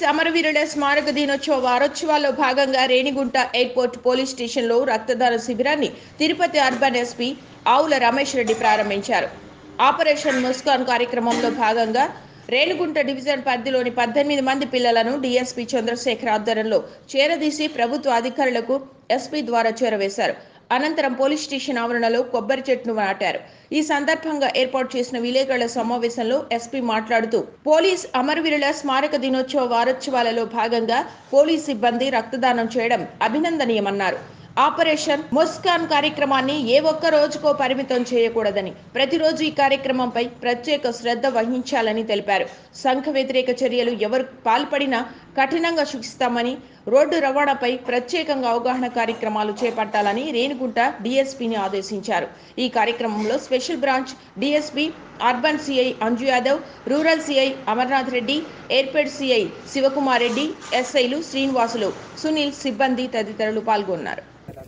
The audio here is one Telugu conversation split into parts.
అమరవీరుల స్మారక దినోత్సవ వారోత్సవాల్లో భాగంగా రేణిగుంట ఎయిర్పోర్ట్ పోలీస్ స్టేషన్లో రక్తదాన శిబిరాన్ని తిరుపతి అర్బన్ ఎస్పీ ఆవుల రమేష్ రెడ్డి ప్రారంభించారు ఆపరేషన్ ముస్కాన్ కార్యక్రమంలో భాగంగా రేణిగుంట డివిజన్ పరిధిలోని పద్దెనిమిది మంది పిల్లలను డీఎస్పీ చంద్రశేఖర్ ఆధ్వర్యంలో చేరదీసి ప్రభుత్వ అధికారులకు ఎస్పీ ద్వారా చేరవేశారు అనంతరం పోలీస్ స్టేషన్ ఆవరణలో కొబ్బరి చెట్టును నాటారు ఈ సందర్భంగా ఏర్పాటు చేసిన విలేకరుల సమావేశంలో ఎస్పీ మాట్లాడుతూ పోలీస్ అమరవీరుల స్మారక దినోత్సవ వారోత్సవాలలో భాగంగా పోలీస్ సిబ్బంది రక్తదానం చేయడం అభినందనీయమన్నారు ఆపరేషన్ ముస్కాన్ కార్యక్రమాన్ని ఏ ఒక్క రోజుకో పరిమితం చేయకూడదని ప్రతిరోజు ఈ కార్యక్రమంపై ప్రత్యేక శ్రద్ధ వహించాలని తెలిపారు సంఘ వ్యతిరేక చర్యలు ఎవరు పాల్పడినా కఠినంగా శిక్షిస్తామని రోడ్డు రవాణాపై ప్రత్యేకంగా అవగాహన కార్యక్రమాలు చేపట్టాలని రేణిగుంట డీఎస్పీని ఆదేశించారు ఈ కార్యక్రమంలో special branch DSP urban CI Anju Yadav rural CI Amarnath Reddy Yerpedu CI Sivakumar Reddy ఎస్ఐలు శ్రీనివాసులు సునీల్ సిబ్బంది తదితరులు పాల్గొన్నారు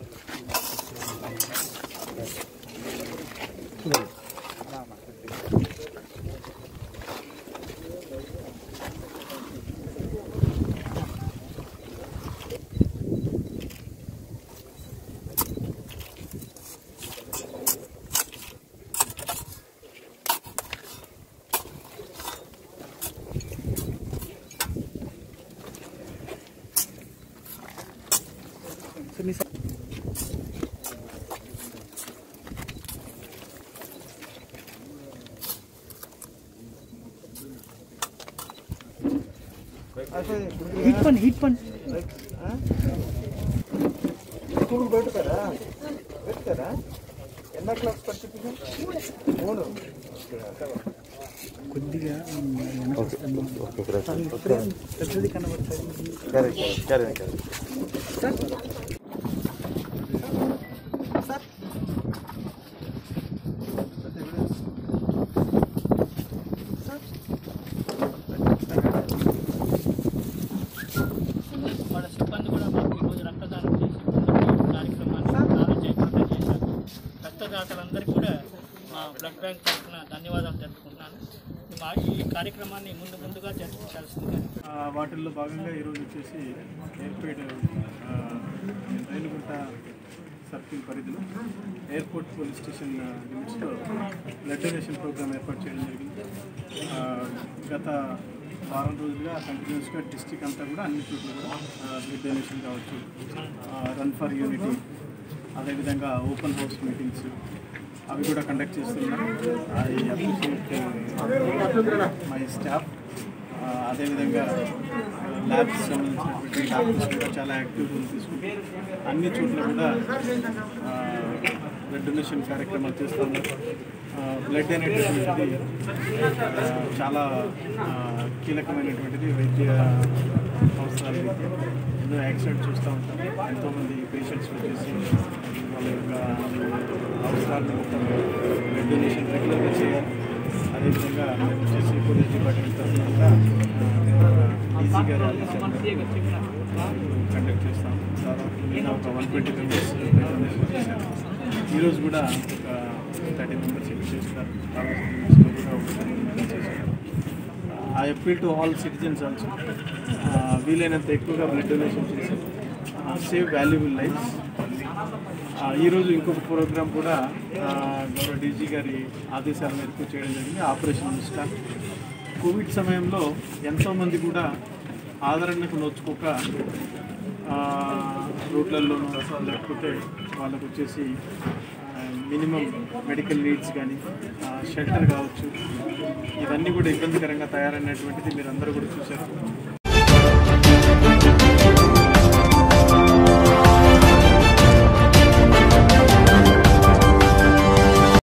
హీట్ పని హీట్ పని స్కూల్ పెడతారా పెడతారా ఎన్నో క్లాస్ పర్టిఫికేషన్ మూడు కొద్దిగా పెద్దది కనబడుతుంది కరెక్ట్ కరెక్ట్ కరెక్ట్ వాళ్ళ సిబ్బంది కూడా మాకు ఈరోజు రక్తదానం చేసి కార్యక్రమాన్ని చాలా జయప్రదం చేశారు రక్తదాతలందరికీ కూడా మా బ్లడ్ బ్యాంక్ తరఫున ధన్యవాదాలు తెలుపుకుంటున్నాను మా ఈ కార్యక్రమాన్ని ముందు ముందుగా జరిపించాల్సిందిగా ఆ, వాటిల్లో భాగంగా ఈరోజు వచ్చేసి ఎయిర్పేడ్ ఆ, రైలుగుంట సర్కిల్ పరిధిలో ఎయిర్పోర్ట్ పోలీస్ స్టేషన్ ఆ, లిమిట్స్లో బ్లడ్ డొనేషన్ ప్రోగ్రామ్ ఏర్పాటు చేయడం జరిగింది ఆ, గత వారం రోజులుగా కంటిన్యూస్గా డిస్టిక్ అంతా కూడా అన్ని చోట్ల కూడా బ్లడ్ డొనేషన్ కావచ్చు రన్ ఫర్ యూనిటీ అదేవిధంగా ఓపెన్ హౌస్ మీటింగ్స్ అవి కూడా కండక్ట్ చేస్తున్నాం ఐ అప్రిషియేట్ మై స్టాఫ్ ఆ, అదేవిధంగా ల్యాబ్స్ సంబంధించినటువంటి డాక్టర్స్ కూడా చాలా యాక్టివ్ రోల్ తీసుకుంటూ అన్ని చోట్ల కూడా బ్లడ్ డొనేషన్ కార్యక్రమాలు చేస్తున్నారు బ్లడ్ అనేటటువంటిది ఆ, చాలా ఆ, కీలకమైనటువంటిది వైద్య అవసరాల రీత్యా ఎన్నో యాక్సిడెంట్ చూస్తూ ఉంటాం ఎంతోమంది పేషెంట్స్ వచ్చేసి వాళ్ళ యొక్క అవసరాల నిమిత్తం బ్లడ్ డొనేషన్ రెగ్యులర్గా చేయాలి అదేవిధంగా వచ్చేసి పోలీస్ డిపార్ట్మెంట్ తరఫున కూడా ఈజీగా కండక్ట్ చేస్తాం దాదాపు నిన్న ఒక వన్ ట్వంటీ మెంబర్స్ చేశారు ఈరోజు కూడా ఒక థర్టీ మెంబర్స్ ఇక్కడ చేస్తారు కాబట్టి limits లో కూడా ఒక 30 members చేశారు I appeal to all citizens also వీలైనంత ఎక్కువగా బ్లడ్ డొనేషన్ చేసి సేవ్ వాల్యుబుల్ లైఫ్స్ ఈరోజు ఇంకొక ప్రోగ్రామ్ కూడా ఆ, గౌరవ డీజీ గారి ఆదేశాల మేరకు చేయడం జరిగింది ఆపరేషన్ ముస్కాన్ కోవిడ్ సమయంలో ఎంతోమంది కూడా ఆదరణకు నోచుకోక ఆ, రోడ్లలోనూ లేకపోతే వాళ్ళకు వచ్చేసి మినిమం మెడికల్ నీడ్స్ కానీ షెల్టర్ కావచ్చు ఇవన్నీ కూడా ఇబ్బందికరంగా తయారైనటువంటిది మీరు అందరూ కూడా చూశారు